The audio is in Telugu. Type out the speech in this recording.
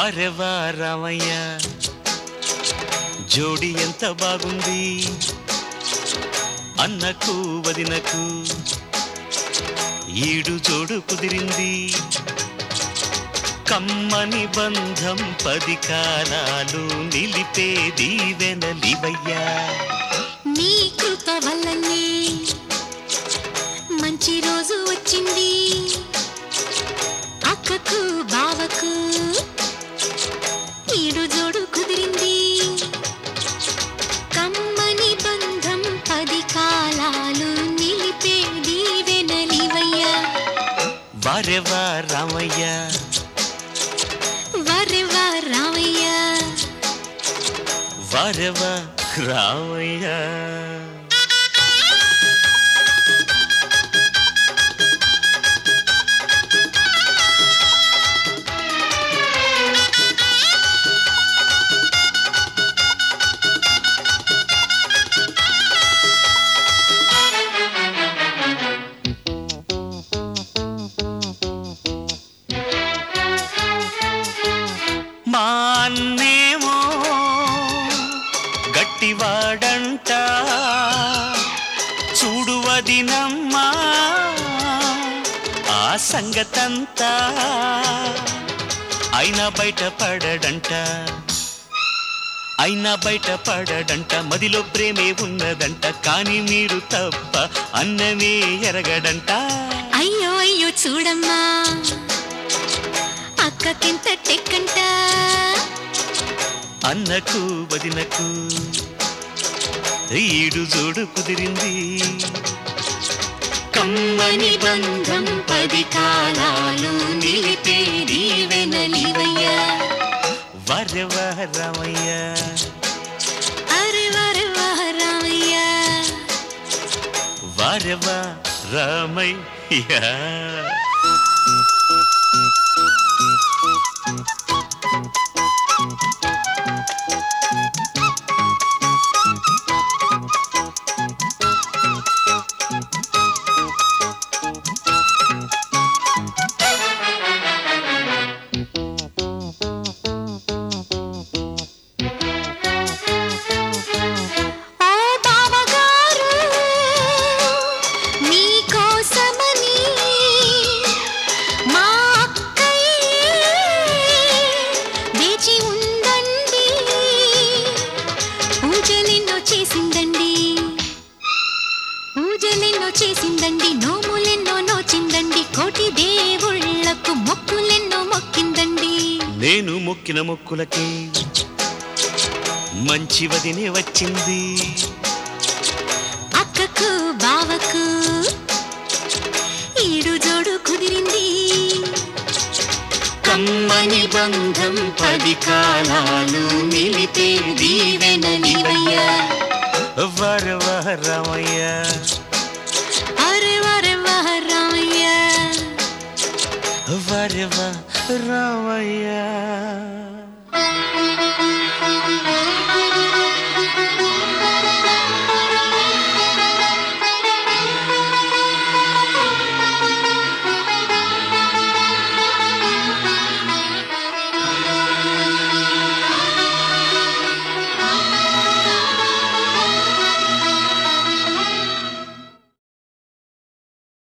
వారెవా రామయ్య జోడి ఎంత బాగుంది అన్నకు వదినకు ఈడు జోడు కుదిరింది కమ్మని బంధం పది కాలాలు నిలిపే దీవెనలివయ్యా నీ కృప వల్లనే మంచి రోజు వచ్చింది అక్కకు బావకు ఈడు జోడు కుదిరింది కమ్మని బంధం పది కాలాలు నిలిపే దీవెనలివయ్యా వారెవా రామయ్య వరెవా రామయ్య వారెవా రామయ్య మా అన్నేమో గట్టివాడంట చూడు వదినమ్మా ఆ సంగతంతా అయినా బయట పడడంట అయినా బయట పడడంట మదిలో ప్రేమే ఉన్నదంట కానీ మీరు తప్ప అన్నమే ఎరగడంట అయ్యో అయ్యో చూడమ్మా అక్కకింత టెక్కంట అన్నకు వదినకు ఈడు జోడు కుదిరింది కమ్మని బంధం పది కాలాలు నిలిపే దీవెనలివయ్యా వరవ రమయ్య అరే వరే వహ రామయ్య వరవ రమయ్య ఓ బావగారు మీకోసమని మా అక్కయ్య వేచి ఉందండి పూజలెన్నో చేసిందండి పూజలెన్నో చేసిందండి నోములెన్నో నోచిందండి కోటి దేవుళ్ళకు మొక్కులెన్నో మొక్కిందండి నేను మొక్కిన మొక్కులకి మంచి వదినే వచ్చింది అక్కకు బావకు ఈడు జోడు కుదిరింది కమ్మని బంధం పది కాలాలు నిలిపే దీవెనలివయ్యా వరవ రమయ్య అరే వరే వహ రామయ్య వరవ రమయ్య